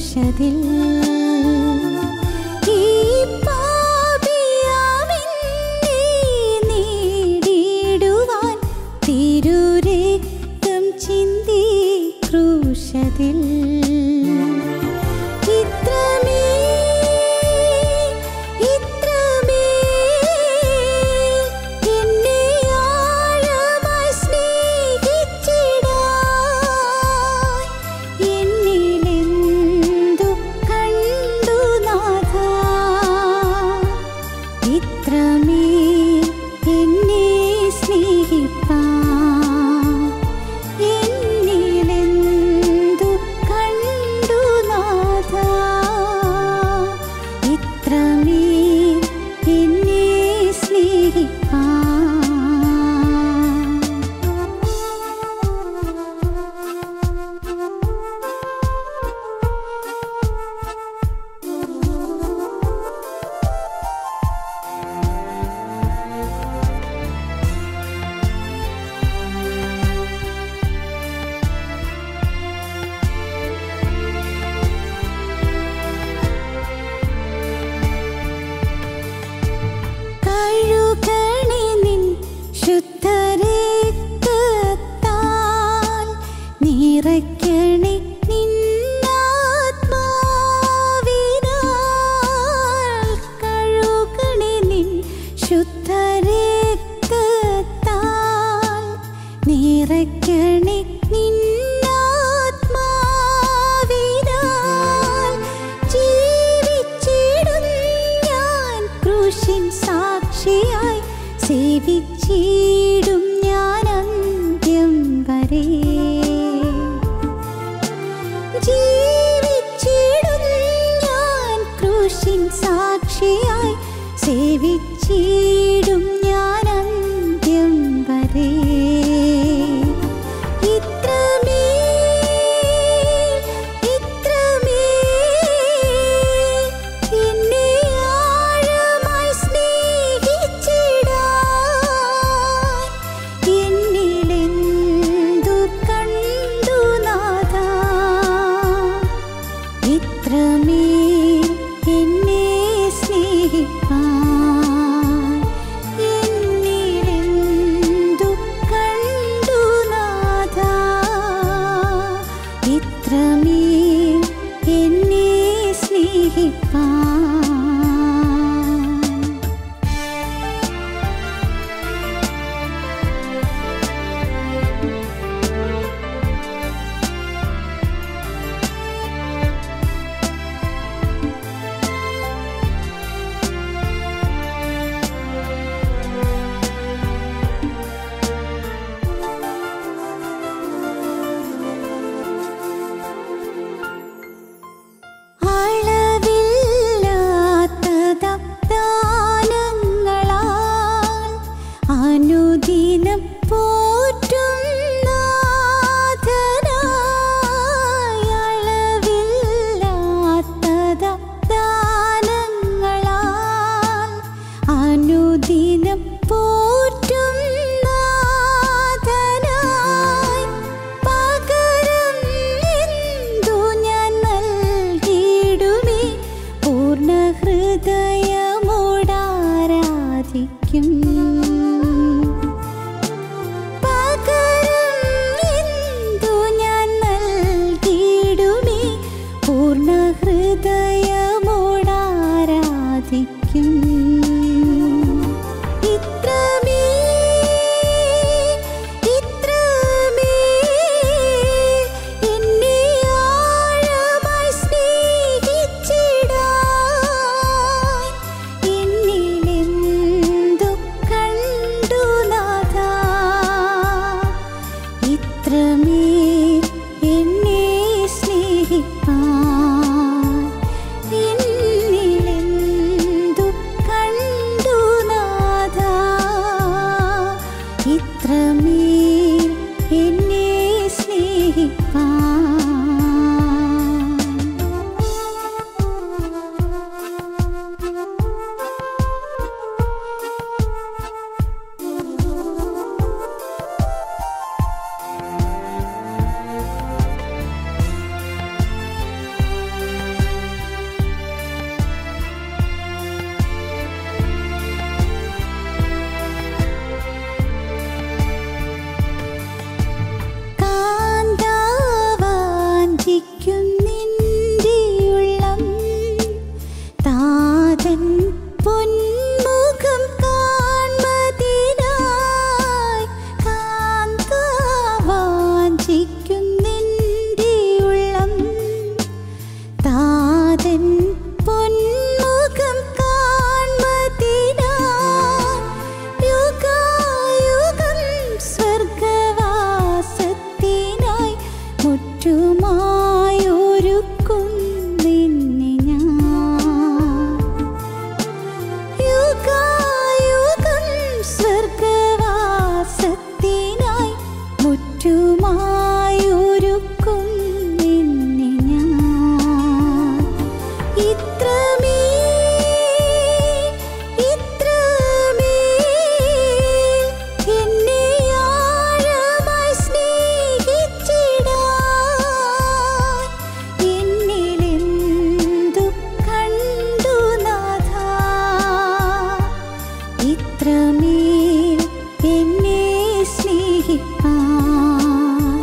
ക്രൂശതിൽ ഈ പാപിയാമെന്നെ നേടിയിടുവാൻ തിരുരക്തം ചിന്തി ക്രൂശതിൽ ഇത്രമേ ഇത്രമേ എന്നെ ആഴമായി സ്നേഹിച്ചിടാൻ എന്നിലെന്തു കണ്ടു നാഥ ഇത്രമേ എന്നെ സ്നേഹിപ്പാൻ എന്നിലെന്തു കണ്ടു നാഥ ഇത്രമേ എന്നെ കഴുകണേ നിൻ ശുദ്ധരക്തത്താൽ നിറയ്ക്കണേ നിന്നാത്മാവിനാൽ കഴുകണേ നിൻ ശുദ്ധരക്തത്താൽ നിറയ്ക്കണേ നിന്നാത്മാവിനാൽ ജീവിച്ചിടും ഞാൻ ക്രൂശിൻ സാക്ഷിയായി സേവിച്ചിടും ഞാൻ അന്ത്യം വരെ ജീവിച്ചിടും ഞാൻ ക്രൂശിൻ സാക്ഷിയായി സേവിച്ചിടും ഞാൻ അന്ത്യം വരെ ഇത്രമേ ഇത്രമേ എന്നെ ആഴമായി സ്നേഹിച്ചിടാൻ എന്നിലെന്തു കണ്ടു നാഥ ഇത്രമേ എന്നെ സ്നേഹിപ്പാൻ മുറ്റുമായൊരുക്കും നിന്നെ ഞാൻ യുഗായുഗം സ്വർഗവാസത്തിനായി മുറ്റുമായൊരുക്കും നിന്നെ ഞാൻ ഇത്രമേ ഇത്രമേ എന്നെ ആഴമായി സ്നേഹിച്ചിടാൻ എന്നിലെന്തു കണ്ടു നാഥ ഇത്രമേൽ എന്നെ സ്നേഹിപ്പാൻ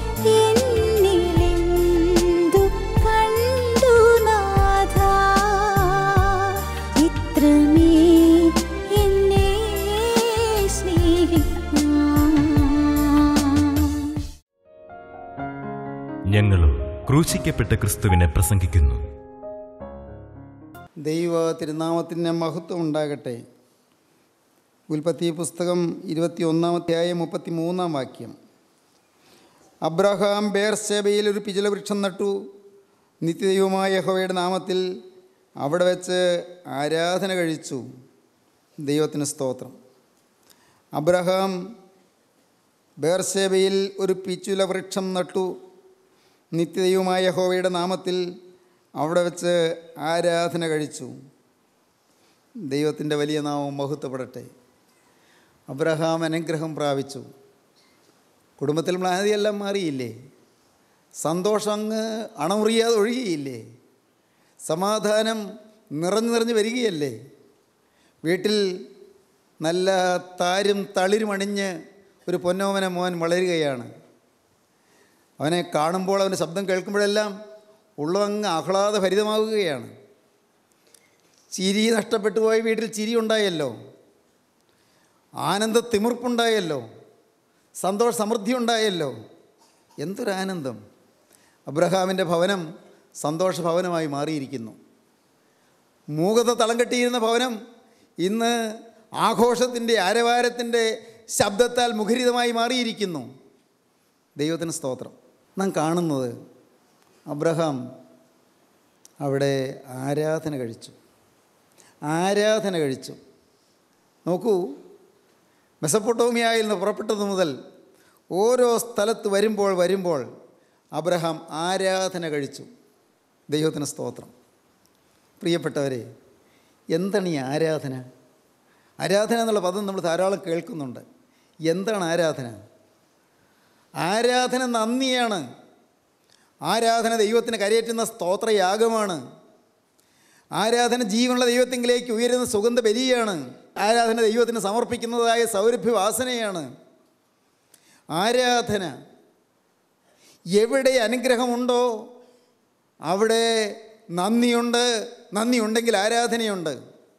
എന്നിലെന്തു കണ്ടു നാഥ ഇത്രമേൽ എന്നെ സ്നേഹിപ്പാൻ ഞങ്ങളും ക്രൂശിക്കപ്പെട്ട ക്രിസ്തുവിനെ പ്രസംഗിക്കുന്നു ദൈവ തിരുനാമത്തിന് മഹത്വം ഉണ്ടാകട്ടെ ഉൽപ്പത്തി പുസ്തകം ഇരുപത്തി ഒന്നാമത്തെയായ മുപ്പത്തി മൂന്നാം വാക്യം അബ്രഹാം ബേർസേബയിൽ ഒരു പിചല വൃക്ഷം നട്ടു നിത്യദൈവമായ യഹോവയുടെ നാമത്തിൽ അവിടെ വെച്ച് ആരാധന കഴിച്ചു ദൈവത്തിന് സ്തോത്രം അബ്രഹാം ബേർസേബയിൽ ഒരു പിച്ചുല വൃക്ഷം നട്ടു നിത്യദൈവമായ യഹോവയുടെ നാമത്തിൽ അവിടെ വെച്ച് ആരാധന കഴിച്ചു ദൈവത്തിൻ്റെ വലിയ നാമം മഹത്വപ്പെടട്ടെ അബ്രഹാം അനുഗ്രഹം പ്രാപിച്ചു കുടുംബത്തിൽ മ്ലാതിയെല്ലാം മാറിയില്ലേ സന്തോഷം അങ്ങ് അണമുറിയാതെ ഒഴുകിയില്ലേ സമാധാനം നിറഞ്ഞു നിറഞ്ഞു വരികയല്ലേ വീട്ടിൽ നല്ല താരും തളിരും അണിഞ്ഞ് ഒരു പൊന്നോമന മോൻ വളരുകയാണ് അവനെ കാണുമ്പോൾ അവൻ്റെ ശബ്ദം കേൾക്കുമ്പോഴെല്ലാം ഉള്ളതങ്ങ് ആഹ്ലാദഭരിതമാവുകയാണ് ചിരി നഷ്ടപ്പെട്ടു പോയ വീട്ടിൽ ചിരി ഉണ്ടായല്ലോ ആനന്ദ തിമിർപ്പുണ്ടായല്ലോ സന്തോഷ സമൃദ്ധി ഉണ്ടായല്ലോ എന്തൊരാനന്ദം അബ്രഹാമിൻ്റെ ഭവനം സന്തോഷ ഭവനമായി മാറിയിരിക്കുന്നു മൂകത തളം കെട്ടിയിരുന്ന ഭവനം ഇന്ന് ആഘോഷത്തിൻ്റെ ആരവാരത്തിൻ്റെ ശബ്ദത്താൽ മുഖരിതമായി മാറിയിരിക്കുന്നു ദൈവത്തിന് സ്തോത്രം നാം കാണുന്നത് അബ്രഹാം അവിടെ ആരാധന കഴിച്ചു ആരാധന കഴിച്ചു നോക്കൂ മെസപ്പൊട്ടോമിയയിൽ നിന്ന് പുറപ്പെട്ടത് മുതൽ ഓരോ സ്ഥലത്ത് വരുമ്പോൾ വരുമ്പോൾ അബ്രഹാം ആരാധന കഴിച്ചു ദൈവത്തിന് സ്തോത്രം പ്രിയപ്പെട്ടവരെ എന്താണ് ഈ ആരാധന ആരാധന എന്നുള്ള പദം നമ്മൾ ധാരാളം കേൾക്കുന്നുണ്ട് എന്താണ് ആരാധന ആരാധന നന്ദിയാണ് ആരാധന ദൈവത്തിന് കരയേറ്റുന്ന സ്തോത്രയാഗമാണ് ആരാധന ജീവനുള്ള ദൈവത്തിങ്കിലേക്ക് ഉയരുന്ന സുഗന്ധ ബലിയാണ് ആരാധന ദൈവത്തിന് സമർപ്പിക്കുന്നതായ സൗരഭ്യവാസനയാണ് ആരാധന എവിടെ അനുഗ്രഹമുണ്ടോ അവിടെ നന്ദിയുണ്ട് നന്ദിയുണ്ടെങ്കിൽ ആരാധനയുണ്ട്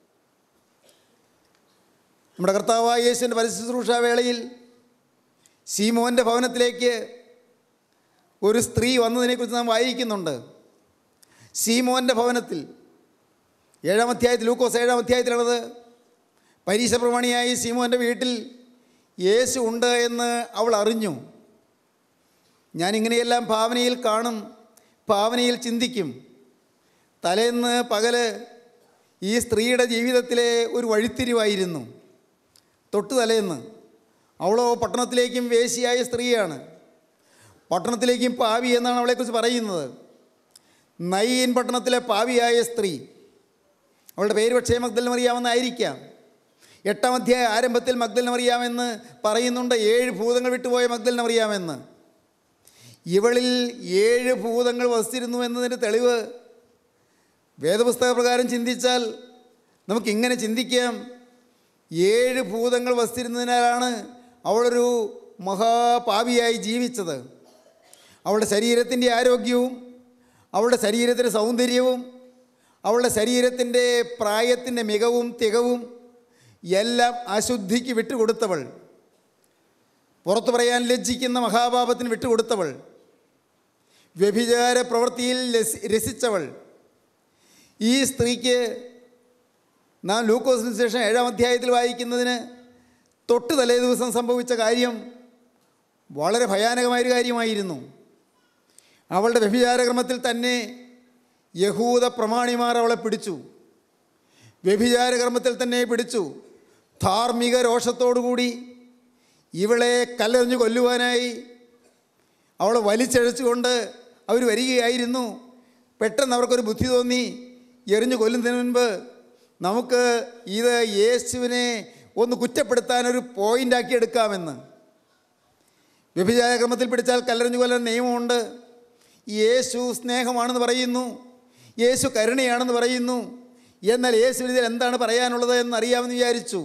നമ്മുടെ കർത്താവായ യേശുവിൻ്റെ പരിശുശ്രൂഷ വേളയിൽ സീമോൻ്റെ ഭവനത്തിലേക്ക് ഒരു സ്ത്രീ വന്നതിനെക്കുറിച്ച് നാം വായിക്കുന്നുണ്ട് സീമോൻ്റെ ഭവനത്തിൽ ഏഴാം അധ്യായത്തിൽ ലൂക്കോസ് ഏഴാം അധ്യായത്തിലുള്ളത് പരീക്ഷ പ്രമാണിയായി സീമോൻ്റെ വീട്ടിൽ യേശു ഉണ്ട് എന്ന് അവൾ അറിഞ്ഞു ഞാനിങ്ങനെയെല്ലാം ഭാവനയിൽ കാണും ഭാവനയിൽ ചിന്തിക്കും തലേന്ന് പകല് ഈ സ്ത്രീയുടെ ജീവിതത്തിലെ ഒരു വഴിത്തിരിവായിരുന്നു തൊട്ടു തലേന്ന് അവളോ പട്ടണത്തിലേക്കും വേശിയായ സ്ത്രീയാണ് പട്ടണത്തിലേക്കും പാവി എന്നാണ് അവളെക്കുറിച്ച് പറയുന്നത് നയീൻ പട്ടണത്തിലെ പാവിയായ സ്ത്രീ അവളുടെ പേര് പക്ഷേ മഗ്ദലിന് അറിയാമെന്നായിരിക്കാം എട്ടാം അധ്യായ ആരംഭത്തിൽ മഗ്ദലിന് അറിയാമെന്ന് പറയുന്നുണ്ട് ഏഴ് ഭൂതങ്ങൾ വിട്ടുപോയ മഗ്ദലിന് അറിയാമെന്ന് ഇവളിൽ ഏഴ് ഭൂതങ്ങൾ വസിച്ചിരുന്നു എന്നതിൻ്റെ തെളിവ് വേദപുസ്തക പ്രകാരം ചിന്തിച്ചാൽ നമുക്കിങ്ങനെ ചിന്തിക്കാം ഏഴ് ഭൂതങ്ങൾ വസിച്ചിരുന്നതിനാലാണ് അവളൊരു മഹാപാപിയായി ജീവിച്ചത് അവളുടെ ശരീരത്തിൻ്റെ ആരോഗ്യവും അവളുടെ ശരീരത്തിൻ്റെ സൗന്ദര്യവും അവളുടെ ശരീരത്തിൻ്റെ പ്രായത്തിൻ്റെ മികവും തികവും എല്ലാം അശുദ്ധിക്ക് വിട്ടുകൊടുത്തവൾ പുറത്തു പറയാൻ ലജ്ജിക്കുന്ന മഹാപാപത്തിന് വിട്ടുകൊടുത്തവൾ വ്യഭിചാര പ്രവൃത്തിയിൽ ലസി രസിച്ചവൾ ഈ സ്ത്രീക്ക് നാം ലൂക്കോസിന് ശേഷം ഏഴാം അധ്യായത്തിൽ വായിക്കുന്നതിന് തൊട്ട് തലേ ദിവസം സംഭവിച്ച കാര്യം വളരെ ഭയാനകമായൊരു കാര്യമായിരുന്നു അവളുടെ വ്യഭിചാരക്രമത്തിൽ തന്നെ യഹൂദ പ്രമാണിമാർ അവളെ പിടിച്ചു വ്യഭിചാരകർമ്മത്തിൽ തന്നെ പിടിച്ചു ധാർമ്മിക രോഷത്തോടുകൂടി ഇവളെ കല്ലെറിഞ്ഞു കൊല്ലുവാനായി അവളെ വലിച്ചഴച്ചുകൊണ്ട് അവർ വരികയായിരുന്നു പെട്ടെന്ന് അവർക്കൊരു ബുദ്ധി തോന്നി എറിഞ്ഞു കൊല്ലുന്നതിന് മുൻപ് നമുക്ക് ഇത് യേശുവിനെ ഒന്ന് കുറ്റപ്പെടുത്താനൊരു പോയിൻ്റാക്കി എടുക്കാമെന്ന് വ്യഭിചാരക്രമത്തിൽ പിടിച്ചാൽ കല്ലെറിഞ്ഞു കൊല്ലാൻ നിയമമുണ്ട് യേശു സ്നേഹമാണെന്ന് പറയുന്നു യേശു കരുണയാണെന്ന് പറയുന്നു എന്നാൽ യേശുവിന് ഇതിൽ എന്താണ് പറയാനുള്ളത് എന്നറിയാമെന്ന് വിചാരിച്ചു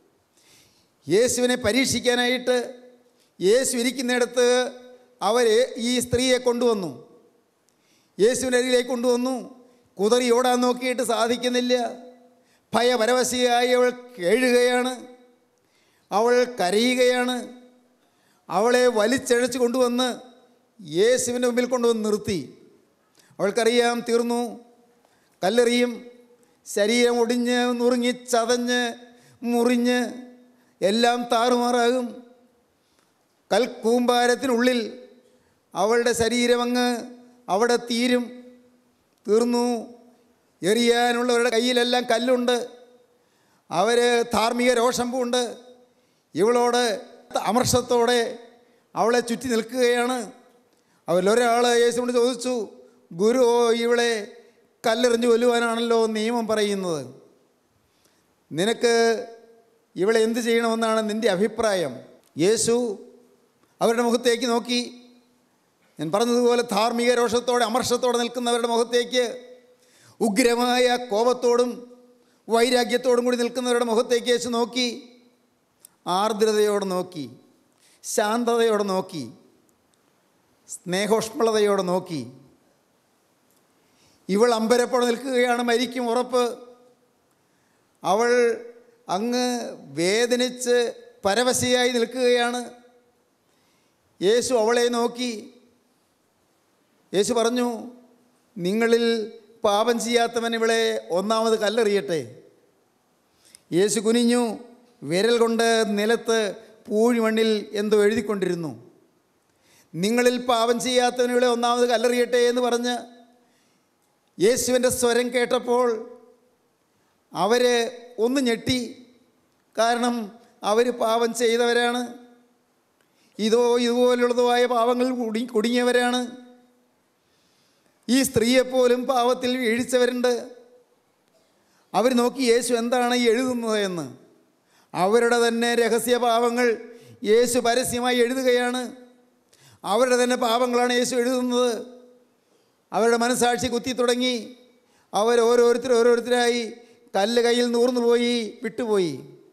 യേശുവിനെ പരീക്ഷിക്കാനായിട്ട് യേശു ഇരിക്കുന്നിടത്ത് അവർ ഈ സ്ത്രീയെ കൊണ്ടുവന്നു യേശുവിൻ്റെ അരികിലേക്ക് കൊണ്ടുവന്നു കുതറി ഓടാൻ നോക്കിയിട്ട് സാധിക്കുന്നില്ല ഭയപരവശയായി അവൾ കേഴുകയാണ് അവൾ കരയുകയാണ് അവളെ വലിച്ചഴച്ച് കൊണ്ടുവന്ന് യേശുവിൻ്റെ മുമ്പിൽ കൊണ്ടുവന്ന് നിർത്തി അവൾക്കറിയാം തീർന്നു കല്ലെറിയും ശരീരം ഒടിഞ്ഞ് നുറുങ്ങി ചതഞ്ഞ് മുറിഞ്ഞ് എല്ലാം താറുമാറാകും കൽക്കൂമ്പാരത്തിനുള്ളിൽ അവളുടെ ശരീരം അങ്ങ് അവിടെ തീരും തീർന്നു എറിയാനുള്ളവരുടെ കയ്യിലെല്ലാം കല്ലുണ്ട് അവർ ധാർമ്മിക രോഷം പൂണ്ട് ഇവളോട് അമർഷത്തോടെ അവളെ ചുറ്റി നിൽക്കുകയാണ് അവരിലൊരാൾ യേശുവിനോട് ചോദിച്ചു ഗുരു ഇവളെ കല്ലെറിഞ്ഞു കൊല്ലുവാനാണല്ലോ നിയമം പറയുന്നത് നിനക്ക് ഇവളെ എന്ത് ചെയ്യണമെന്നാണ് നിൻ്റെ അഭിപ്രായം യേശു അവരുടെ മുഖത്തേക്ക് നോക്കി ഞാൻ പറഞ്ഞതുപോലെ ധാർമ്മിക രോഷത്തോടെ അമർഷത്തോടെ നിൽക്കുന്നവരുടെ മുഖത്തേക്ക് ഉഗ്രമായ കോപത്തോടും വൈരാഗ്യത്തോടും കൂടി നിൽക്കുന്നവരുടെ മുഖത്തേക്ക് യേശു നോക്കി ആർദ്രതയോടെ നോക്കി ശാന്തതയോടെ നോക്കി സ്നേഹോഷ്മളതയോടെ നോക്കി ഇവൾ അമ്പരപ്പോടെ നിൽക്കുകയാണ് മരിക്കും ഉറപ്പ് അവൾ അങ്ങ് വേദനിച്ച് പരവശയായി നിൽക്കുകയാണ് യേശു അവളെ നോക്കി യേശു പറഞ്ഞു നിങ്ങളിൽ പാപം ചെയ്യാത്തവൻ ഇവളെ ഒന്നാമത് കല്ലെറിയട്ടെ യേശു കുനിഞ്ഞു വിരൽ കൊണ്ട് നിലത്ത് പൂഴിമണ്ണിൽ എന്തോ എഴുതിക്കൊണ്ടിരുന്നു നിങ്ങളിൽ പാപം ചെയ്യാത്തവൻ ഇവളെ ഒന്നാമത് കല്ലെറിയട്ടെ എന്ന് പറഞ്ഞ് യേശുവിൻ്റെ സ്വരം കേട്ടപ്പോൾ അവർ ഒന്ന് ഞെട്ടി കാരണം അവർ പാപം ചെയ്തവരാണ് ഇതോ ഇതുപോലുള്ളതുമായ പാവങ്ങൾ കുടി കുടുങ്ങിയവരാണ് ഈ സ്ത്രീയെപ്പോലും പാവത്തിൽ വീഴ്ചവരുണ്ട് അവർ നോക്കി യേശു എന്താണ് ഈ എഴുതുന്നത് എന്ന് അവരുടെ തന്നെ രഹസ്യ പാവങ്ങൾ യേശു പരസ്യമായി എഴുതുകയാണ് അവരുടെ തന്നെ പാപങ്ങളാണ് യേശു എഴുതുന്നത് അവരുടെ മനസാക്ഷി കുത്തി തുടങ്ങി അവർ ഓരോരുത്തർ ഓരോരുത്തരായി കല്ല് കയ്യിൽ നൂർന്നു പോയി വിട്ടുപോയി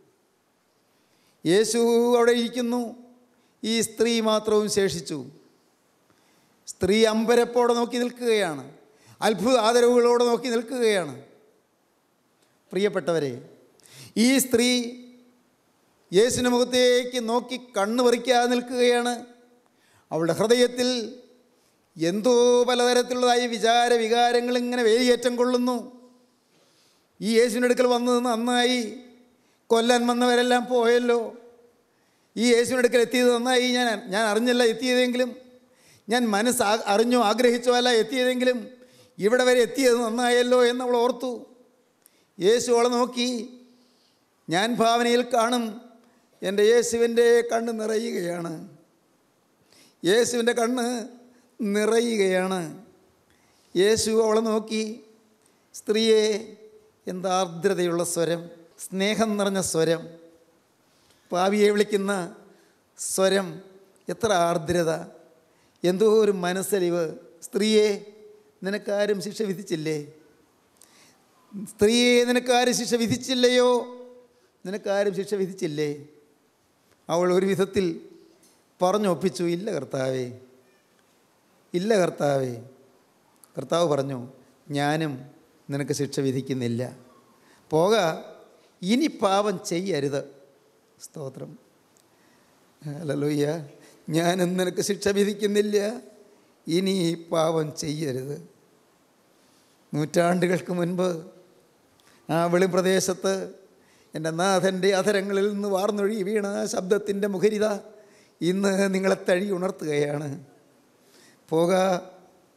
യേശു അവിടെ ഇരിക്കുന്നു ഈ സ്ത്രീ മാത്രവും ശേഷിച്ചു സ്ത്രീ അമ്പരപ്പോടെ നോക്കി നിൽക്കുകയാണ് അത്ഭുത ആദരവുകളോടെ നോക്കി നിൽക്കുകയാണ് പ്രിയപ്പെട്ടവരെ ഈ സ്ത്രീ യേശുവിൻ്റെ മുഖത്തേക്ക് നോക്കി കണ്ണു പറിക്കാതെ നിൽക്കുകയാണ് അവളുടെ ഹൃദയത്തിൽ എന്തോ പലതരത്തിലുള്ളതായ വിചാര വികാരങ്ങൾ ഇങ്ങനെ വേലിയേറ്റം കൊള്ളുന്നു ഈ യേശുവിൻ്റെ അടുക്കൽ വന്നത് നന്നായി കൊല്ലാൻ വന്നവരെല്ലാം പോയല്ലോ ഈ യേശുവിൻ്റെ അടുക്കൽ എത്തിയത് നന്നായി ഞാൻ ഞാൻ അറിഞ്ഞല്ല എത്തിയതെങ്കിലും ഞാൻ മനസ്സ് ആ- അറിഞ്ഞോ ആഗ്രഹിച്ചോ അല്ല എത്തിയതെങ്കിലും ഇവിടെ വരെ എത്തിയത് നന്നായല്ലോ എന്നവൾ ഓർത്തു യേശു അവളെ നോക്കി ഞാൻ ഭാവനയിൽ കാണും എൻ്റെ യേശുവിൻ്റെ കണ്ണ് നിറയുകയാണ് യേശുവിൻ്റെ കണ്ണ് നിറയുകയാണ് യേശു അവളെ നോക്കി സ്ത്രീയെ എന്താ ആർദ്രതയുള്ള സ്വരം സ്നേഹം നിറഞ്ഞ സ്വരം പാവിയെ വിളിക്കുന്ന സ്വരം എത്ര ആർദ്രത എന്തോ ഒരു മനസ്സലിവ് സ്ത്രീയെ നിനക്കാരും ശിക്ഷ വിധിച്ചില്ലേ സ്ത്രീയെ നിനക്കാരും ശിക്ഷ വിധിച്ചില്ലയോ നിനക്കാരും ശിക്ഷ വിധിച്ചില്ലേ അവൾ ഒരു വിധത്തിൽ പറഞ്ഞൊപ്പിച്ചു ഇല്ല കർത്താവേ ഇല്ല കർത്താവേ കർത്താവ് പറഞ്ഞു ഞാനും നിനക്ക് ശിക്ഷ വിധിക്കുന്നില്ല പോക ഇനി പാപം ചെയ്യരുത് സ്തോത്രം അല്ലല്ലോയ്യ ഞാനും നിനക്ക് ശിക്ഷ വിധിക്കുന്നില്ല ഇനി ഈ പാപം ചെയ്യരുത് നൂറ്റാണ്ടുകൾക്ക് മുൻപ് ആ വെളിപ്രദേശത്ത് എൻ്റെ നാഥൻ്റെ അധരങ്ങളിൽ നിന്ന് വാർന്നൊഴി വീണ ശബ്ദത്തിൻ്റെ മുഖരിത ഇന്ന് നിങ്ങളെ തഴി ഉണർത്തുകയാണ് പോക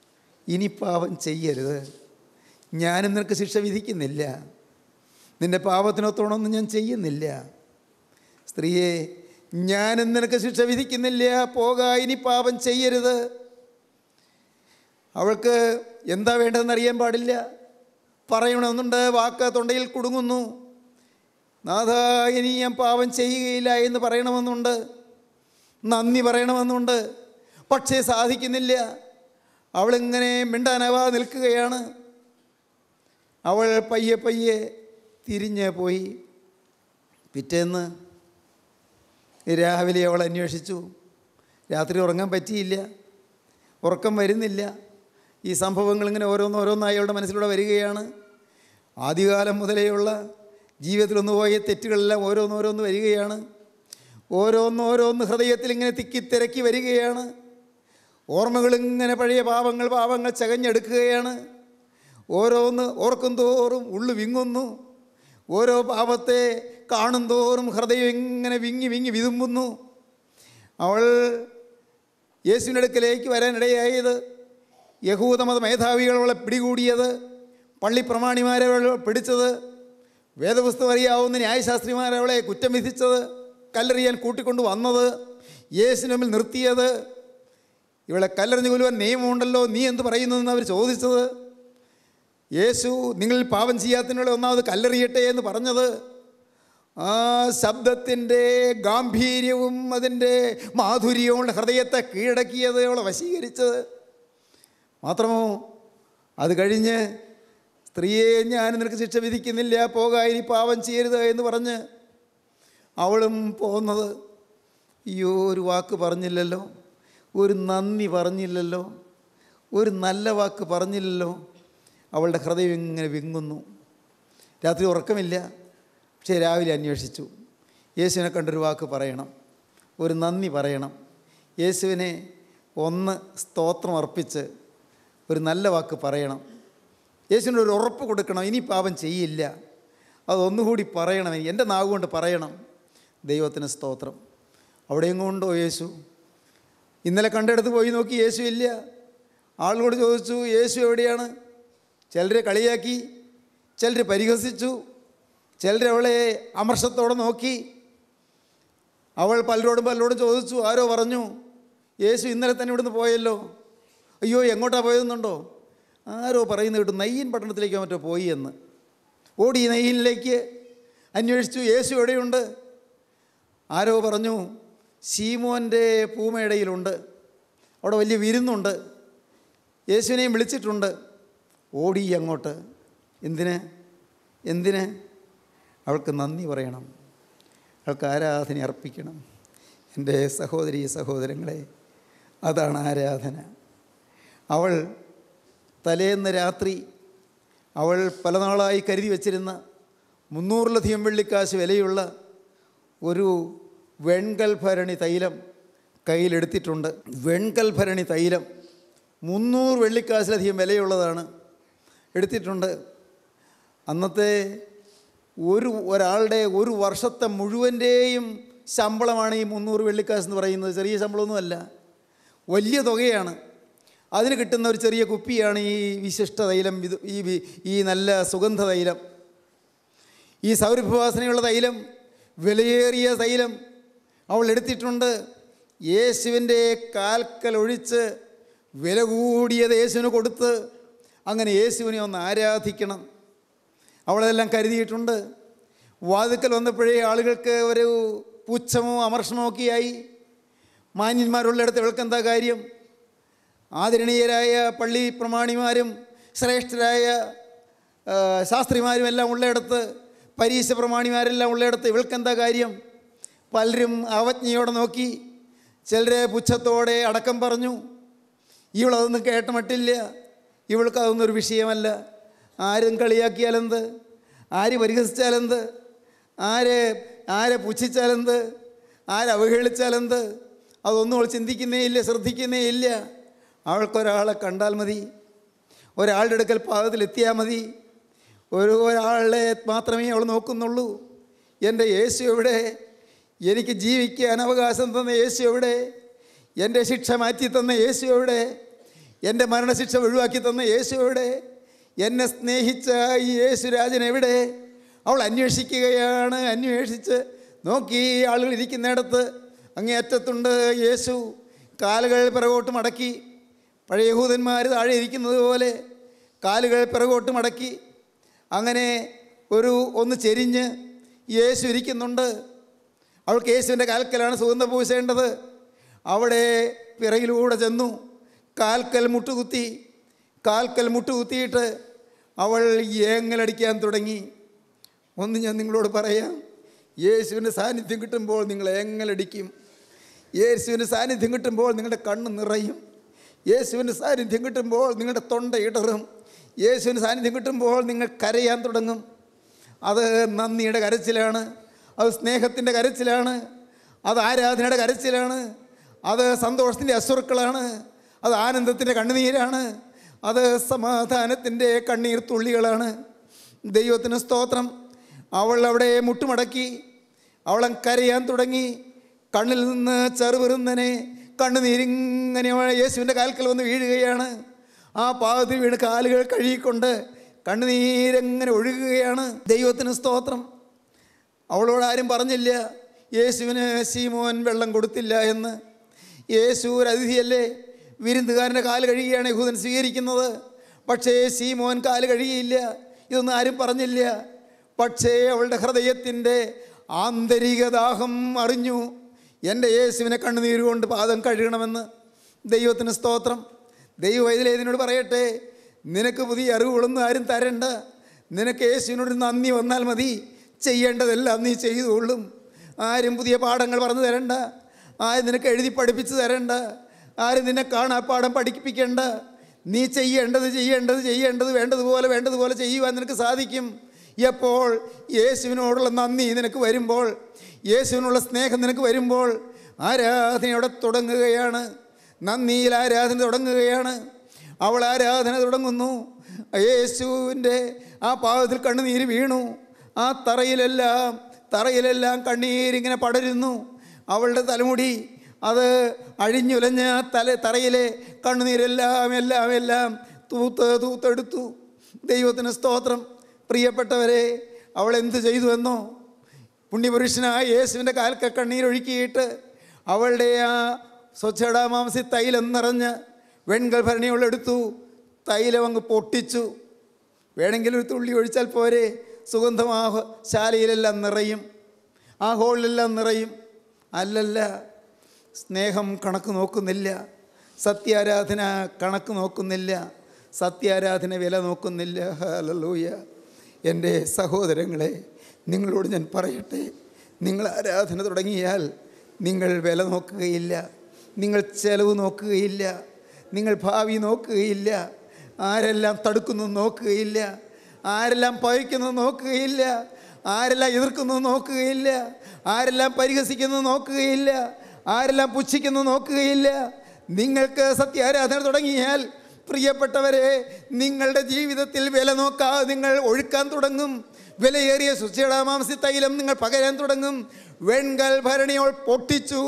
ഇനി പാപം ചെയ്യരുത് ഞാനും നിനക്ക് ശിക്ഷ വിധിക്കുന്നില്ല നിന്റെ പാപത്തിനൊത്തോണമൊന്നും ഞാൻ ചെയ്യുന്നില്ല സ്ത്രീയെ ഞാനും നിനക്ക് ശിക്ഷ വിധിക്കുന്നില്ല പോക ഇനി പാപം ചെയ്യരുത് അവൾക്ക് എന്താ വേണ്ടതെന്ന് അറിയാൻ പാടില്ല പറയണമെന്നുണ്ട് വാക്ക് തൊണ്ടയിൽ കുടുങ്ങുന്നു നാഥ ഇനി ഞാൻ പാപം ചെയ്യുകയില്ല എന്ന് പറയണമെന്നുണ്ട് നന്ദി പറയണമെന്നുണ്ട് പക്ഷേ സാധിക്കുന്നില്ല അവളിങ്ങനെ മിണ്ടാനവാ നിൽക്കുകയാണ് അവൾ പയ്യെ പയ്യെ തിരിഞ്ഞ് പോയി പിറ്റേന്ന് രാവിലെ അവൾ അന്വേഷിച്ചു രാത്രി ഉറങ്ങാൻ പറ്റിയില്ല ഉറക്കം വരുന്നില്ല ഈ സംഭവങ്ങൾ ഇങ്ങനെ ഓരോന്നോരോന്നായി അവളുടെ മനസ്സിലൂടെ വരികയാണ് ആദ്യകാലം മുതലേയുള്ള ജീവിതത്തിലൊന്നു പോയ തെറ്റുകളെല്ലാം ഓരോന്നോരോന്ന് വരികയാണ് ഓരോന്നോരോന്ന് ഹൃദയത്തിൽ ഇങ്ങനെ തിക്കി തിരക്കി വരികയാണ് ഓർമ്മകളിങ്ങനെ പഴയ പാവങ്ങൾ പാവങ്ങൾ ചകഞ്ഞെടുക്കുകയാണ് ഓരോന്ന് ഓർക്കും തോറും ഉള്ളു വിങ്ങുന്നു ഓരോ പാപത്തെ കാണും തോറും ഹൃദയം ഇങ്ങനെ വിങ്ങി വിങ്ങി വിതുമ്പുന്നു അവൾ യേശുവിൻ്റെ അടുക്കലേക്ക് വരാനിടയായത് യഹൂദമത മേധാവികൾ അവളെ പിടികൂടിയത് പള്ളി പ്രമാണിമാരെ അവളെ പിടിച്ചത് വേദപുസ്തകം അറിയാവുന്ന ന്യായശാസ്ത്രിമാരെ അവളെ കുറ്റം വിധിച്ചത് കല്ലെറിയാൻ കൂട്ടിക്കൊണ്ട് വന്നത് യേശുവിന് മുമ്പിൽ നിർത്തിയത് ഇവളെ കല്ലെറിഞ്ഞു കൊല്ലുവാൻ നിയമമുണ്ടല്ലോ നീ എന്ത് പറയുന്നതെന്ന് അവർ ചോദിച്ചത് യേശു നിങ്ങൾ പാപം ചെയ്യാത്തതിനുള്ള ഒന്നാമത് കല്ലെറിയട്ടെ എന്ന് പറഞ്ഞത് ആ ശബ്ദത്തിൻ്റെ ഗാംഭീര്യവും അതിൻ്റെ മാധുര്യവും അവളുടെ ഹൃദയത്തെ കീഴടക്കിയത് അവളെ വശീകരിച്ചത് മാത്രമോ അത് കഴിഞ്ഞ് സ്ത്രീയെ ഞാൻ നിനക്ക് ശിക്ഷ വിധിക്കുന്നില്ല പോക ഇനി പാപം ചെയ്യരുത് എന്ന് പറഞ്ഞ് അവളും പോകുന്നത് അയ്യോ ഒരു വാക്ക് പറഞ്ഞില്ലല്ലോ ഒരു നന്ദി പറഞ്ഞില്ലല്ലോ ഒരു നല്ല വാക്ക് പറഞ്ഞില്ലല്ലോ അവളുടെ ഹൃദയം ഇങ്ങനെ വിങ്ങുന്നു രാത്രി ഉറക്കമില്ല പക്ഷേ രാവിലെ അന്വേഷിച്ചു യേശുവിനെ കണ്ടൊരു വാക്ക് പറയണം ഒരു നന്ദി പറയണം യേശുവിനെ ഒന്ന് സ്തോത്രം അർപ്പിച്ച് ഒരു നല്ല വാക്ക് പറയണം യേശുവിന് ഒരു ഉറപ്പ് കൊടുക്കണം ഇനി പാപം ചെയ്യില്ല അതൊന്നുകൂടി പറയണം എൻ്റെ നാവ് കൊണ്ട് പറയണം ദൈവത്തിന് സ്തോത്രം അവിടെയും കൊണ്ടോ യേശു ഇന്നലെ കണ്ടെടുത്ത് പോയി നോക്കി യേശു ഇല്ല ആളോട് ചോദിച്ചു യേശു എവിടെയാണ് ചിലർ കളിയാക്കി ചിലർ പരിഹസിച്ചു ചിലർ അവളെ അമർഷത്തോടെ നോക്കി അവൾ പലരോടും പലരോടും ചോദിച്ചു ആരോ പറഞ്ഞു യേശു ഇന്നലെ തന്നെ ഇവിടുന്ന് പോയല്ലോ അയ്യോ എങ്ങോട്ടാ പോയതെന്നുണ്ടോ ആരോ പറയുന്നത് കേട്ടു നയ്യൻ പട്ടണത്തിലേക്കോ മറ്റോ പോയി എന്ന് ഓടി നെയ്യനിലേക്ക് അന്വേഷിച്ചു യേശു എവിടെയുണ്ട് ആരോ പറഞ്ഞു ശീമോൻ്റെ പൂമേടയിലുണ്ട് അവിടെ വലിയ വിരുന്നുണ്ട് യേശുവിനെയും വിളിച്ചിട്ടുണ്ട് ഓടി അങ്ങോട്ട് എന്തിന് എന്തിന് അവൾക്ക് നന്ദി പറയണം അവൾക്ക് ആരാധന അർപ്പിക്കണം എൻ്റെ സഹോദരി സഹോദരങ്ങളെ അതാണ് ആരാധന അവൾ തലേന്ന് രാത്രി അവൾ പല നാളായി കരുതി വച്ചിരുന്ന മുന്നൂറിലധികം വെള്ളിക്കാശ് വിലയുള്ള ഒരു വെൺകൽ ഭരണി തൈലം കയ്യിലെടുത്തിട്ടുണ്ട് വെൺകൽ ഭരണി തൈലം മുന്നൂറ് വെള്ളിക്കാശിലധികം വിലയുള്ളതാണ് എടുത്തിട്ടുണ്ട് അന്നത്തെ ഒരു ഒരാളുടെ ഒരു വർഷത്തെ മുഴുവൻ്റെയും ശമ്പളമാണ് ഈ മുന്നൂറ് വെള്ളിക്കാശ് എന്ന് പറയുന്നത് ചെറിയ ശമ്പളമൊന്നുമല്ല വലിയ തുകയാണ് അതിന് കിട്ടുന്ന ഒരു ചെറിയ കുപ്പിയാണ് ഈ വിശിഷ്ട തൈലം ഇത് ഈ വി- ഈ നല്ല സുഗന്ധ തൈലം ഈ സൗരഭ്യവാസനയുള്ള തൈലം വിലയേറിയ തൈലം അവൾ എടുത്തിട്ടുണ്ട് യേശുവിൻ്റെ കാൽക്കൽ ഒഴിച്ച് വില കൂടിയത് യേശുവിന് കൊടുത്ത് അങ്ങനെ യേശുവിനെ ഒന്ന് ആരാധിക്കണം അവളെല്ലാം കരുതിയിട്ടുണ്ട് വാതുക്കൽ വന്നപ്പോഴേ ആളുകൾക്ക് ഒരു പുച്ഛമോ അമർഷമോ ഒക്കെയായി മാന്യന്മാരുള്ളിടത്ത് ഇവൾക്കെന്താ കാര്യം ആദരണീയരായ പള്ളി പ്രമാണിമാരും ശ്രേഷ്ഠരായ ആ, ശാസ്ത്രിമാരും എല്ലാം ഉള്ളിടത്ത് പരീക്ഷ പ്രമാണിമാരെല്ലാം ഉള്ളിടത്ത് ഇവൾക്കെന്താ കാര്യം പലരും അവജ്ഞയോടെ നോക്കി ചിലരെ പുച്ഛത്തോടെ അടക്കം പറഞ്ഞു ഇവളതൊന്നും കേട്ട മട്ടില്ല ഇവൾക്ക് അതൊന്നും ഒരു വിഷയമല്ല ആരും കളിയാക്കിയാലെന്ത് ആര് പരിഹസിച്ചാലെന്ത് ആരെ ആരെ പുച്ഛിച്ചാലെന്ത് ആരെ അവഹേളിച്ചാലെന്ത് അതൊന്നും അവൾ ചിന്തിക്കുന്നേ ഇല്ല ശ്രദ്ധിക്കുന്നേ ഇല്ല അവൾക്കൊരാളെ കണ്ടാൽ മതി ഒരാളുടെ അടുക്കൽ പാദത്തിലെത്തിയാൽ മതി ഒരു ഒരാളെ മാത്രമേ അവൾ നോക്കുന്നുള്ളൂ എൻ്റെ യേശു എവിടെ എനിക്ക് ജീവിക്കാൻ അവകാശം തന്ന യേശു എവിടെ എൻ്റെ ശിക്ഷ മാറ്റി തന്ന യേശു എവിടെ എൻ്റെ മരണശിക്ഷ ഒഴിവാക്കി തന്ന യേശു എവിടെ എന്നെ സ്നേഹിച്ച ഈ യേശു രാജൻ എവിടെ അവൾ അന്വേഷിക്കുകയാണ് അന്വേഷിച്ച് നോക്കി ആളുകൾ ഇരിക്കുന്നിടത്ത് അങ്ങേയറ്റത്തുണ്ട് യേശു കാലുകൾ പിറകോട്ട് മടക്കി പഴയ യഹൂദന്മാർ താഴെ ഇരിക്കുന്നത് പോലെ കാലുകൾ പിറകോട്ട് മടക്കി അങ്ങനെ ഒരു ഒന്ന് ചെരിഞ്ഞ് യേശു ഇരിക്കുന്നുണ്ട് അവൾക്ക് യേശുവിൻ്റെ കാൽക്കലാണ് സുഗന്ധം പൂശേണ്ടത് അവിടെ പിറകിലൂടെ ചെന്നു കാൽക്കൽ മുട്ടുകുത്തി കാൽക്കൽ മുട്ടുകുത്തിയിട്ട് അവൾ ഏങ്ങലടിക്കാൻ തുടങ്ങി ഒന്ന് ഞാൻ നിങ്ങളോട് പറയാം യേശുവിൻ്റെ സാന്നിധ്യം കിട്ടുമ്പോൾ നിങ്ങൾ ഏങ്ങലടിക്കും യേശുവിൻ്റെ സാന്നിധ്യം കിട്ടുമ്പോൾ നിങ്ങളുടെ കണ്ണ് നിറയും യേശുവിൻ്റെ സാന്നിധ്യം കിട്ടുമ്പോൾ നിങ്ങളുടെ തൊണ്ട ഇടറും യേശുവിൻ്റെ സാന്നിധ്യം കിട്ടുമ്പോൾ നിങ്ങൾ കരയാൻ തുടങ്ങും അത് നന്ദിയുടെ കരച്ചിലാണ് അത് സ്നേഹത്തിൻ്റെ കരച്ചിലാണ് അത് ആരാധനയുടെ കരച്ചിലാണ് അത് സന്തോഷത്തിൻ്റെ അശ്രുക്കളാണ് അത് ആനന്ദത്തിൻ്റെ കണ്ണുനീരാണ് അത് സമാധാനത്തിൻ്റെ കണ്ണീർ തുള്ളികളാണ് ദൈവത്തിന് സ്തോത്രം അവൾ അവിടെ മുട്ടുമടക്കി അവളെ കരയാൻ തുടങ്ങി കണ്ണിൽ നിന്ന് ചെറുപെറുന്നനെ കണ്ണുനീരിങ്ങനെ അവൾ യേശുവിൻ്റെ കാൽക്കൽ വന്ന് വീഴുകയാണ് ആ പാവത്തിൽ വീണ് കാലുകൾ കഴുകിക്കൊണ്ട് കണ്ണുനീരെങ്ങനെ ഒഴുകുകയാണ് ദൈവത്തിന് സ്തോത്രം അവളോട് ആരും പറഞ്ഞില്ല യേശുവിന് ശീമോൻ വെള്ളം കൊടുത്തില്ല എന്ന് യേശു ഒരു അതിഥിയല്ലേ വിരുന്നുകാരൻ്റെ കാല് കഴുകിയാണ് യഹൂദൻ സ്വീകരിക്കുന്നത് പക്ഷേ ശീമോൻ കാല് കഴുകിയില്ല ഇതൊന്നും ആരും പറഞ്ഞില്ല പക്ഷേ അവളുടെ ഹൃദയത്തിൻ്റെ ആന്തരിക ദാഹം അറിഞ്ഞു എൻ്റെ യേശുവിനെ കണ്ണുനീരുകൊണ്ട് പാദം കഴുകണമെന്ന് ദൈവത്തിന് സ്തോത്രം ദൈവം ഇതിലേതിനോട് പറയട്ടെ നിനക്ക് പുതിയ അറിവുകളൊന്നും ആരും തരണ്ട നിനക്ക് യേശുവിനോട് നന്ദി വന്നാൽ മതി ചെയ്യേണ്ടതെല്ലാം നീ ചെയ്തുകൊള്ളും ആരും പുതിയ പാഠങ്ങൾ പറഞ്ഞു തരണ്ട ആരും നിനക്ക് എഴുതി പഠിപ്പിച്ച് തരണ്ട ആരും നിന്നെ കാണാപ്പാഠം പഠിപ്പിക്കേണ്ട നീ ചെയ്യേണ്ടത് ചെയ്യേണ്ടത് ചെയ്യേണ്ടത് വേണ്ടതുപോലെ വേണ്ടതുപോലെ ചെയ്യുവാൻ നിനക്ക് സാധിക്കും എപ്പോൾ യേശുവിനോടുള്ള നന്ദി നിനക്ക് വരുമ്പോൾ യേശുവിനുള്ള സ്നേഹം നിനക്ക് വരുമ്പോൾ ആരാധനയോടെ തുടങ്ങുകയാണ് നന്ദിയിൽ ആരാധന തുടങ്ങുകയാണ് അവൾ ആരാധന തുടങ്ങുന്നു യേശുവിൻ്റെ ആ പാവത്തിൽ കണ്ണുനീര് വീണു ആ തറയിലെല്ലാം തറയിലെല്ലാം കണ്ണീരിങ്ങനെ പടരുന്നു അവളുടെ തലമുടി അത് അഴിഞ്ഞുലഞ്ഞ ആ തല തറയിലെ കണ്ണുനീരെല്ലാം എല്ലാം എല്ലാം തൂത്ത് തൂത്തെടുത്തു ദൈവത്തിന് സ്തോത്രം പ്രിയപ്പെട്ടവരെ അവൾ എന്ത് ചെയ്തു എന്നോ പുണ്യപുരുഷനായ യേശുവിൻ്റെ കാൽക്ക കണ്ണീരൊഴുക്കിയിട്ട് അവളുടെ ആ സ്വച്ഛടാമാംസി തൈലം നിറഞ്ഞ് വെൺകൽ ഭരണിയോളെടുത്തു തൈലം അങ്ങ് പൊട്ടിച്ചു വേണമെങ്കിൽ ഒരു തുള്ളി ഒഴിച്ചാൽ പോരെ സുഗന്ധം ആ ഹോ- ശാലയിലെല്ലാം നിറയും ആ ഹോളിലെല്ലാം നിറയും അല്ലല്ല സ്നേഹം കണക്ക് നോക്കുന്നില്ല സത്യാരാധന കണക്ക് നോക്കുന്നില്ല സത്യാരാധന വില നോക്കുന്നില്ല ഹലലൂയ എൻ്റെ സഹോദരങ്ങളെ നിങ്ങളോട് ഞാൻ പറയട്ടെ നിങ്ങൾ ആരാധന തുടങ്ങിയാൽ നിങ്ങൾ വില നോക്കുകയില്ല നിങ്ങൾ ചെലവ് നോക്കുകയില്ല നിങ്ങൾ ഭാവി നോക്കുകയില്ല ആരെല്ലാം തടുക്കുന്നു നോക്കുകയില്ല ആരെല്ലാം പഴിക്കുന്നു നോക്കുകയില്ല ആരെല്ലാം എതിർക്കുന്നു നോക്കുകയില്ല ആരെല്ലാം പരിഹസിക്കുന്നു നോക്കുകയില്ല ആരെല്ലാം പുച്ഛിക്കുന്നു നോക്കുകയില്ല നിങ്ങൾക്ക് സത്യാരാധന തുടങ്ങിയാൽ പ്രിയപ്പെട്ടവരെ നിങ്ങളുടെ ജീവിതത്തിൽ വില നോക്കാതെ നിങ്ങൾ ഒഴുക്കാൻ തുടങ്ങും വിലയേറിയ ശുചിടാമാംസി തൈലം നിങ്ങൾ പകരാൻ തുടങ്ങും വെൺകൽ ഭരണിയോൾ പൊട്ടിച്ചു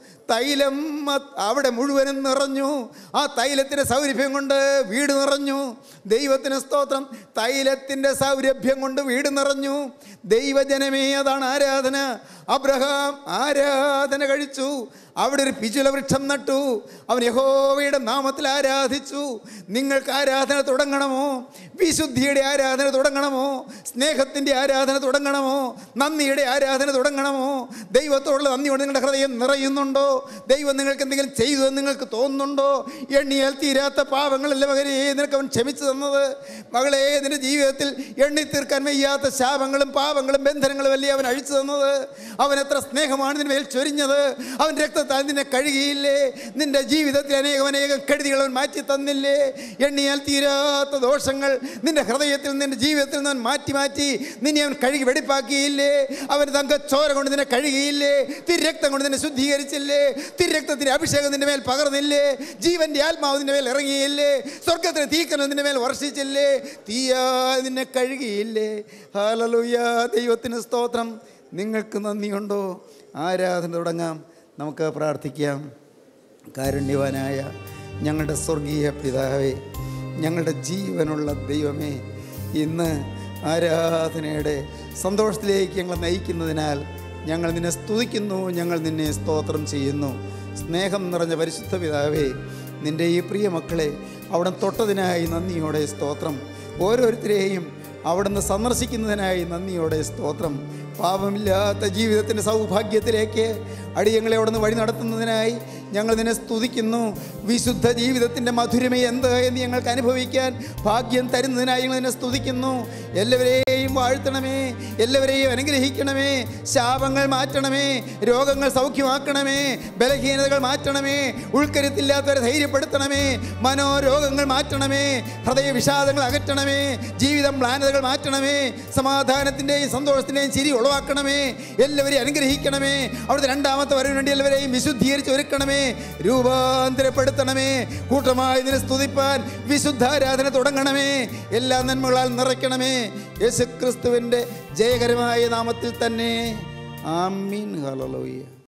തൈലം അ- അവിടെ മുഴുവനും നിറഞ്ഞു ആ തൈലത്തിൻ്റെ സൗരഭ്യം കൊണ്ട് വീട് നിറഞ്ഞു ദൈവത്തിന് സ്തോത്രം തൈലത്തിൻ്റെ സൗരഭ്യം കൊണ്ട് വീട് നിറഞ്ഞു ദൈവജനമേ അതാണ് ആരാധന അബ്രഹാം ആരാധന കഴിച്ചു അവിടെ ഒരു പിചുല വൃക്ഷം നട്ടു അവൻ യഹോവയുടെ നാമത്തിൽ ആരാധിച്ചു നിങ്ങൾക്ക് ആരാധന തുടങ്ങണമോ വിശുദ്ധിയുടെ ആരാധന തുടങ്ങണമോ സ്നേഹത്തിൻ്റെ ആരാധന തുടങ്ങണമോ നന്ദിയുടെ ആരാധന തുടങ്ങണമോ ദൈവത്തോടുള്ള നന്ദിയോട് നിങ്ങളുടെ ഹൃദയം നിറയുന്നുണ്ടോ ദൈവം നിങ്ങൾക്ക് എന്തെങ്കിലും ചെയ്തു എന്ന് നിങ്ങൾക്ക് തോന്നുന്നുണ്ടോ എണ്ണിയാൽ തീരാത്ത പാപങ്ങളല്ല മകനെ നിനക്ക് അവൻ ക്ഷമിച്ചു തന്നത് മകളെ നിന്റെ ജീവിതത്തിൽ എണ്ണി തീർക്കാൻ വയ്യാത്ത ശാപങ്ങളും പാപങ്ങളും ബന്ധനങ്ങളും അല്ലേ അവൻ അഴിച്ചു തന്നത് അവൻ എത്ര സ്നേഹമാണ് നിന്റെ മേൽ ചൊരിഞ്ഞത് അവൻ രക്തത്താൽ നിന്നെ കഴുകിയില്ലേ നിന്റെ ജീവിതത്തിൽ അനേകം അനേകം കെടുതികൾ അവൻ മാറ്റി തന്നില്ലേ എണ്ണിയാൽ തീരാത്ത ദോഷങ്ങൾ നിന്റെ ഹൃദയത്തിൽ നിന്റെ ജീവിതത്തിൽ നിന്ന് അവൻ മാറ്റി മാറ്റി നിന്നെ അവൻ കഴുകി വെടിപ്പാക്കിയില്ലേ അവൻ തങ്ക ചോര കൊണ്ട് നിന്നെ കഴുകിയില്ലേ തിരക്തം കൊണ്ട് നിന്നെ ശുദ്ധീകരിച്ചില്ലേ തിരക്തത്തിൻ്റെ അഭിഷേകം നിന്റെ മേൽ പകർന്നില്ലേ ജീവന്റെ ആത്മാവ് നിന്റെ മേൽ ഇറങ്ങിയില്ലേ സ്വർഗത്തിന് തീക്കനം നിന്റെ മേൽ വർഷിച്ചില്ലേ തീയാ നിന്നെ കഴുകിയില്ലേ ഹാലലുയ ദൈവത്തിന് സ്തോത്രം നിങ്ങൾക്ക് നന്ദിയുണ്ടോ ആരാധന തുടങ്ങാം നമുക്ക് പ്രാർത്ഥിക്കാം കാരുണ്യവാനായ ഞങ്ങളുടെ സ്വർഗീയ പിതാവേ ഞങ്ങളുടെ ജീവനുള്ള ദൈവമേ ഇന്ന് ആരാധനയുടെ സന്തോഷത്തിലേക്ക് ഞങ്ങൾ നയിക്കുന്നതിനാൽ ഞങ്ങൾ നിന്നെ സ്തുതിക്കുന്നു ഞങ്ങൾ നിന്നെ സ്തോത്രം ചെയ്യുന്നു സ്നേഹം നിറഞ്ഞ പരിശുദ്ധ പിതാവേ നിൻ്റെ ഈ പ്രിയ മക്കളെ അവിടെ തൊട്ടതിനായി നന്ദിയോടെ സ്തോത്രം ഓരോരുത്തരെയും അവിടുന്ന് സന്ദർശിക്കുന്നതിനായി നന്ദിയോടെ സ്തോത്രം പാപമില്ലാത്ത ജീവിതത്തിൻ്റെ സൗഭാഗ്യത്തിലേക്ക് അടിയങ്ങളെ അവിടുന്ന് വഴി നടത്തുന്നതിനായി ഞങ്ങൾ നിന്നെ സ്തുതിക്കുന്നു വിശുദ്ധ ജീവിതത്തിൻ്റെ മധുരമ എന്ത് എന്ന് ഞങ്ങൾക്ക് അനുഭവിക്കാൻ ഭാഗ്യം തരുന്നതിനായി ഞങ്ങൾ നിന്നെ സ്തുതിക്കുന്നു എല്ലാവരെയും വാഴ്ത്തണമേ എല്ലാവരെയും അനുഗ്രഹിക്കണമേ ശാപങ്ങൾ മാറ്റണമേ രോഗങ്ങൾ സൗഖ്യമാക്കണമേ ബലഹീനതകൾ മാറ്റണമേ ഉൾക്കരുത്തില്ലാത്തവരെ ധൈര്യപ്പെടുത്തണമേ മനോരോഗങ്ങൾ മാറ്റണമേ ഹൃദയ വിഷാദങ്ങൾ അകറ്റണമേ ജീവിതം മ്ലാനതകൾ മാറ്റണമേ സമാധാനത്തിൻ്റെയും സന്തോഷത്തിൻ്റെയും ചിരി ഉളവാക്കണമേ എല്ലാവരെയും അനുഗ്രഹിക്കണമേ അവിടുത്തെ രണ്ടാമത്തെ വരവിന് വേണ്ടി എല്ലാവരെയും വിശുദ്ധീകരിച്ച് ഒരുക്കണമേ രൂപാന്തരപ്പെടുത്തണമേ കൂട്ടമായി ഇതിനെ സ്തുതിപ്പാൻ വിശുദ്ധാരാധന തുടങ്ങണമേ എല്ലാ നന്മകളാൽ നിറയ്ക്കണമേ യേശുക്രിസ്തുവിൻ്റെ ജയകരമായ നാമത്തിൽ തന്നെ ആമീൻ ഹല്ലേലൂയ